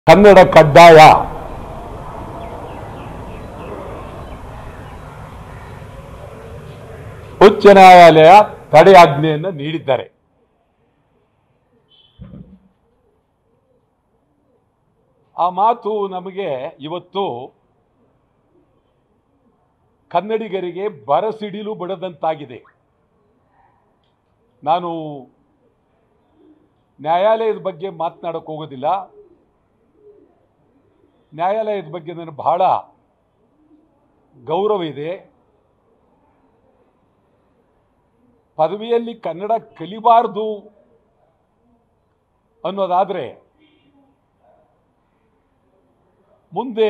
ಕನ್ನಡ ಕಡ್ಡಾಯ ಉಚ್ಚ ನ್ಯಾಯಾಲಯ ತಡೆಯಾಜ್ಞೆಯನ್ನು ನೀಡಿದ್ದಾರೆ ಆ ಮಾತು ನಮಗೆ ಇವತ್ತು ಕನ್ನಡಿಗರಿಗೆ ಬರಸಿಡಿಲು ಬಡದಂತಾಗಿದೆ ನಾನು ನ್ಯಾಯಾಲಯದ ಬಗ್ಗೆ ಮಾತನಾಡಕ್ಕೆ ಹೋಗೋದಿಲ್ಲ ನ್ಯಾಯಾಲಯದ ಬಗ್ಗೆ ನನಗೆ ಬಹಳ ಗೌರವ ಇದೆ ಪದವಿಯಲ್ಲಿ ಕನ್ನಡ ಕಲಿಬಾರದು ಅನ್ನೋದಾದರೆ ಮುಂದೆ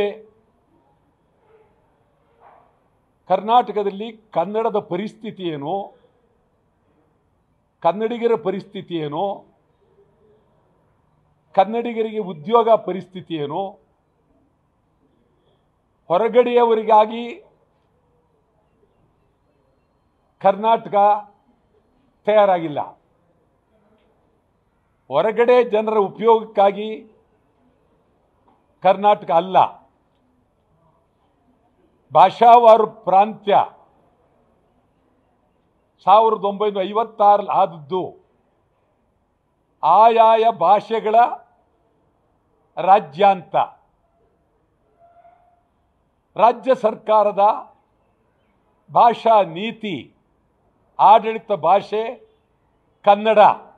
ಕರ್ನಾಟಕದಲ್ಲಿ ಕನ್ನಡದ ಪರಿಸ್ಥಿತಿ ಏನು ಕನ್ನಡಿಗರ ಪರಿಸ್ಥಿತಿ ಏನು ಕನ್ನಡಿಗರಿಗೆ ಉದ್ಯೋಗ ಪರಿಸ್ಥಿತಿ ಏನು ಹೊರಗಡೆಯವರಿಗಾಗಿ ಕರ್ನಾಟಕ ತಯಾರಾಗಿಲ್ಲ ಹೊರಗಡೆ ಜನರ ಉಪಯೋಗಕ್ಕಾಗಿ ಕರ್ನಾಟಕ ಅಲ್ಲ ಭಾಷಾವಾರು ಪ್ರಾಂತ್ಯ ಸಾವಿರದ ಒಂಬೈನೂರ ಐವತ್ತಾರಲ್ಲಿ ಆದದ್ದು ಆಯಾಯ ಭಾಷೆಗಳ ರಾಜ್ಯ ಅಂತ ರಾಜ್ಯ ಸರ್ಕಾರದ ಭಾಷಾ ನೀತಿ ಆಡಳಿತ ಭಾಷೆ ಕನ್ನಡ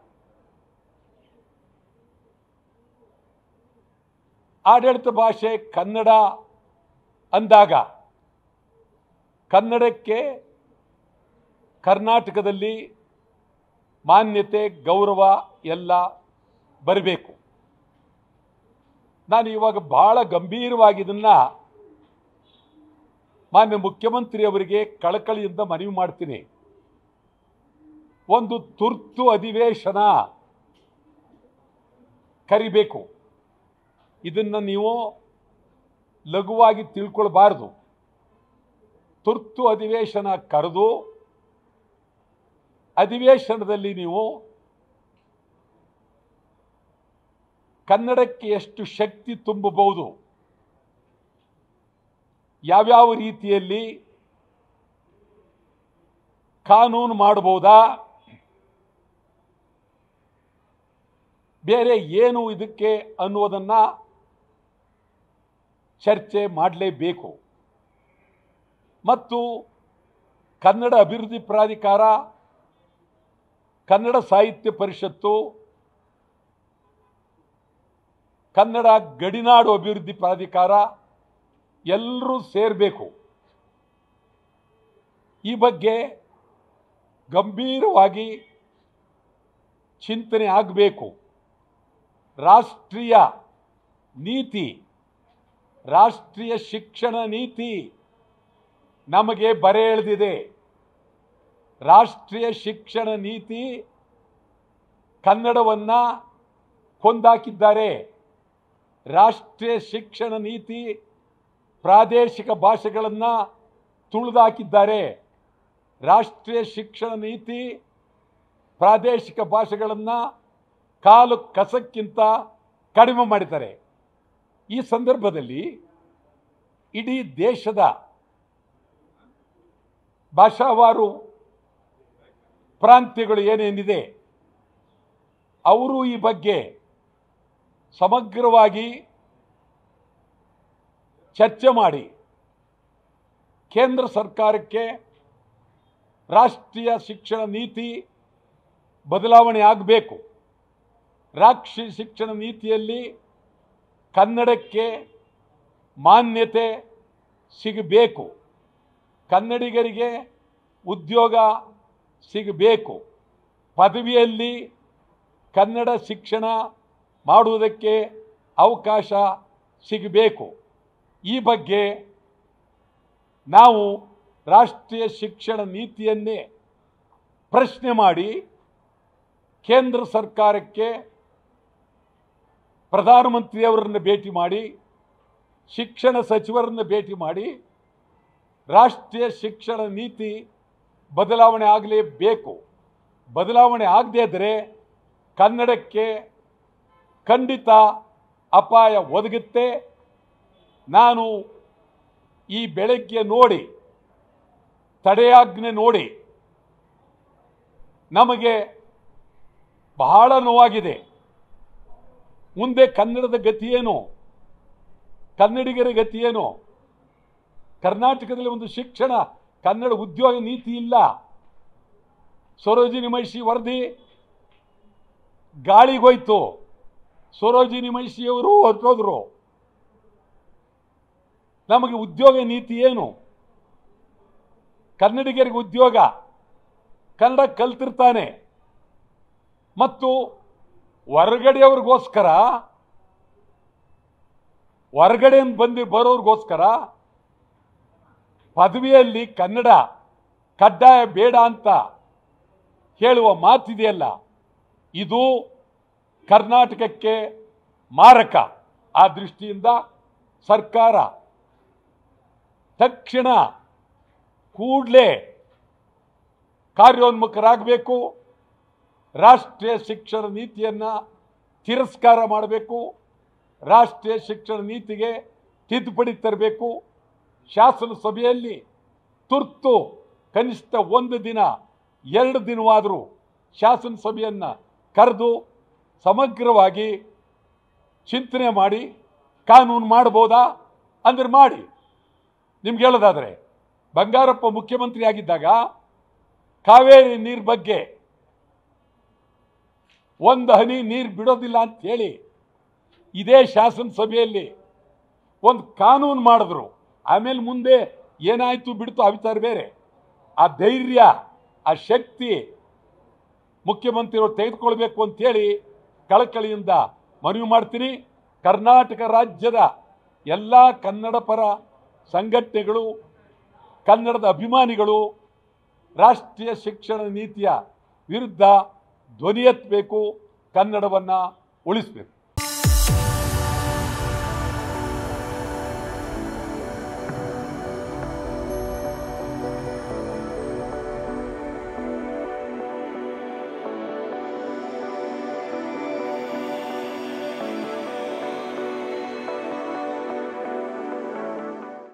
ಆಡಳಿತ ಭಾಷೆ ಕನ್ನಡ ಅಂದಾಗ ಕನ್ನಡಕ್ಕೆ ಕರ್ನಾಟಕದಲ್ಲಿ ಮಾನ್ಯತೆ ಗೌರವ ಎಲ್ಲ ಬರಬೇಕು ನಾನು ಇವಾಗ ಬಹಳ ಗಂಭೀರವಾಗಿ ಇದನ್ನ ಮಾನ್ಯ ಮುಖ್ಯಮಂತ್ರಿಯವರಿಗೆ ಕಳಕಳಿಯಿಂದ ಮನವಿ ಮಾಡ್ತೀನಿ ಒಂದು ತುರ್ತು ಅಧಿವೇಶನ ಕರಿಬೇಕು ಇದನ್ನು ನೀವು ಲಘುವಾಗಿ ತಿಳ್ಕೊಳ್ಬಾರ್ದು ತುರ್ತು ಅಧಿವೇಶನ ಕರೆದು ಅಧಿವೇಶನದಲ್ಲಿ ನೀವು ಕನ್ನಡಕ್ಕೆ ಎಷ್ಟು ಶಕ್ತಿ ತುಂಬಬಹುದು ಯಾವ್ಯಾವ ರೀತಿಯಲ್ಲಿ ಕಾನೂನು ಮಾಡಬಹುದಾ ಬೇರೆ ಏನು ಇದಕ್ಕೆ ಅನ್ನುವುದನ್ನು ಚರ್ಚೆ ಮಾಡಲೇಬೇಕು ಮತ್ತು ಕನ್ನಡ ಅಭಿವೃದ್ಧಿ ಪ್ರಾಧಿಕಾರ ಕನ್ನಡ ಸಾಹಿತ್ಯ ಪರಿಷತ್ತು ಕನ್ನಡ ಗಡಿನಾಡು ಅಭಿವೃದ್ಧಿ ಪ್ರಾಧಿಕಾರ ಎಲ್ಲರೂ ಸೇರಬೇಕು ಈ ಬಗ್ಗೆ ಗಂಭೀರವಾಗಿ ಚಿಂತನೆ ಆಗಬೇಕು ರಾಷ್ಟ್ರೀಯ ನೀತಿ ರಾಷ್ಟ್ರೀಯ ಶಿಕ್ಷಣ ನೀತಿ ನಮಗೆ ಬರೆ ಎಳೆದಿದೆ ರಾಷ್ಟ್ರೀಯ ಶಿಕ್ಷಣ ನೀತಿ ಕನ್ನಡವನ್ನು ಕೊಂದಾಕಿದ್ದಾರೆ ರಾಷ್ಟ್ರೀಯ ಶಿಕ್ಷಣ ನೀತಿ ಪ್ರಾದೇಶಿಕ ಭಾಷೆಗಳನ್ನು ತುಳಿದಾಕಿದ್ದಾರೆ ರಾಷ್ಟ್ರೀಯ ಶಿಕ್ಷಣ ನೀತಿ ಪ್ರಾದೇಶಿಕ ಭಾಷೆಗಳನ್ನು ಕಾಲು ಕಸಕ್ಕಿಂತ ಕಡಿಮೆ ಮಾಡಿದ್ದಾರೆ ಈ ಸಂದರ್ಭದಲ್ಲಿ ಇಡೀ ದೇಶದ ಭಾಷಾವಾರು ಪ್ರಾಂತ್ಯಗಳು ಏನೇನಿದೆ ಅವರು ಈ ಬಗ್ಗೆ ಸಮಗ್ರವಾಗಿ ಚರ್ಚೆ ಮಾಡಿ ಕೇಂದ್ರ ಸರ್ಕಾರಕ್ಕೆ ರಾಷ್ಟ್ರೀಯ ಶಿಕ್ಷಣ ನೀತಿ ಬದಲಾವಣೆ ಆಗಬೇಕು ರಾಷ್ಟ್ರೀಯ ಶಿಕ್ಷಣ ನೀತಿಯಲ್ಲಿ ಕನ್ನಡಕ್ಕೆ ಮಾನ್ಯತೆ ಸಿಗಬೇಕು ಕನ್ನಡಿಗರಿಗೆ ಉದ್ಯೋಗ ಸಿಗಬೇಕು ಪದವಿಯಲ್ಲಿ ಕನ್ನಡ ಶಿಕ್ಷಣ ಮಾಡುವುದಕ್ಕೆ ಅವಕಾಶ ಸಿಗಬೇಕು ಈ ಬಗ್ಗೆ ನಾವು ರಾಷ್ಟ್ರೀಯ ಶಿಕ್ಷಣ ನೀತಿಯನ್ನೇ ಪ್ರಶ್ನೆ ಮಾಡಿ ಕೇಂದ್ರ ಸರ್ಕಾರಕ್ಕೆ ಪ್ರಧಾನಮಂತ್ರಿಯವರನ್ನು ಭೇಟಿ ಮಾಡಿ ಶಿಕ್ಷಣ ಸಚಿವರನ್ನು ಭೇಟಿ ಮಾಡಿ ರಾಷ್ಟ್ರೀಯ ಶಿಕ್ಷಣ ನೀತಿ ಬದಲಾವಣೆ ಆಗಲೇಬೇಕು ಬದಲಾವಣೆ ಆಗದೇ ಇದ್ದರೆ ಕನ್ನಡಕ್ಕೆ ಖಂಡಿತ ಅಪಾಯ ಒದಗುತ್ತೆ ನಾನು ಈ ಬೆಳಗ್ಗೆ ನೋಡಿ ತಡೆಯಾಜ್ಞೆ ನೋಡಿ ನಮಗೆ ಬಹಳ ನೋವಾಗಿದೆ ಮುಂದೆ ಕನ್ನಡದ ಗತಿಯೇನು ಕನ್ನಡಿಗರ ಗತಿಯೇನು ಕರ್ನಾಟಕದಲ್ಲಿ ಒಂದು ಶಿಕ್ಷಣ ಕನ್ನಡ ಉದ್ಯೋಗ ನೀತಿ ಇಲ್ಲ ಸರೋಜಿನಿ ಮಹಿಷಿ ವರದಿ ಗಾಳಿಗೋಯ್ತು ಸರೋಜಿನಿ ಮಹಿಷಿಯವರು ಹೊರಟೋದ್ರು ನಮಗೆ ಉದ್ಯೋಗ ನೀತಿ ಏನು ಕನ್ನಡಿಗರಿಗೆ ಉದ್ಯೋಗ ಕನ್ನಡ ಕಲ್ತಿರ್ತಾನೆ ಮತ್ತು ಹೊರಗಡೆಯವ್ರಿಗೋಸ್ಕರ ಹೊರಗಡೆ ಬಂದು ಬರೋರಿಗೋಸ್ಕರ ಪದವಿಯಲ್ಲಿ ಕನ್ನಡ ಕಡ್ಡಾಯ ಬೇಡ ಅಂತ ಹೇಳುವ ಮಾತಿದೆಯಲ್ಲ ಇದು ಕರ್ನಾಟಕಕ್ಕೆ ಮಾರಕ ಆ ದೃಷ್ಟಿಯಿಂದ ಸರ್ಕಾರ ತಕ್ಷಣ ಕೂಡಲೇ ಕಾರ್ಯೋನ್ಮುಖರಾಗಬೇಕು ರಾಷ್ಟ್ರೀಯ ಶಿಕ್ಷಣ ನೀತಿಯನ್ನು ತಿರಸ್ಕಾರ ಮಾಡಬೇಕು ರಾಷ್ಟ್ರೀಯ ಶಿಕ್ಷಣ ನೀತಿಗೆ ತಿದ್ದುಪಡಿ ತರಬೇಕು ಶಾಸನ ಸಭೆಯಲ್ಲಿ ತುರ್ತು ಕನಿಷ್ಠ ಒಂದು ದಿನ ಎರಡು ದಿನವಾದರೂ ಶಾಸನ ಸಭೆಯನ್ನು ಕರೆದು ಸಮಗ್ರವಾಗಿ ಚಿಂತನೆ ಮಾಡಿ ಕಾನೂನು ಮಾಡ್ಬೋದಾ ಅಂದ್ರೆ ಮಾಡಿ ನಿಮ್ಗೆ ಹೇಳೋದಾದ್ರೆ ಬಂಗಾರಪ್ಪ ಮುಖ್ಯಮಂತ್ರಿ ಆಗಿದ್ದಾಗ ಕಾವೇರಿ ನೀರ್ ಬಗ್ಗೆ ಒಂದು ಹನಿ ನೀರು ಬಿಡೋದಿಲ್ಲ ಅಂತ ಹೇಳಿ ಇದೇ ಶಾಸನ ಸಭೆಯಲ್ಲಿ ಒಂದು ಕಾನೂನು ಮಾಡಿದ್ರು ಆಮೇಲೆ ಮುಂದೆ ಏನಾಯ್ತು ಬಿಡ್ತು ಅವಿತಾರ ಬೇರೆ ಆ ಧೈರ್ಯ ಆ ಶಕ್ತಿ ಮುಖ್ಯಮಂತ್ರಿಯವರು ತೆಗೆದುಕೊಳ್ಬೇಕು ಅಂತೇಳಿ ಕಳಕಳಿಯಿಂದ ಮನವಿ ಮಾಡ್ತೀನಿ ಕರ್ನಾಟಕ ರಾಜ್ಯದ ಎಲ್ಲ ಕನ್ನಡ ಪರ ಸಂಘಟನೆಗಳು ಕನ್ನಡದ ಅಭಿಮಾನಿಗಳು ರಾಷ್ಟ್ರೀಯ ಶಿಕ್ಷಣ ನೀತಿಯ ವಿರುದ್ಧ ಧ್ವನಿ ಎತ್ತಬೇಕು ಕನ್ನಡವನ್ನು ಉಳಿಸಬೇಕು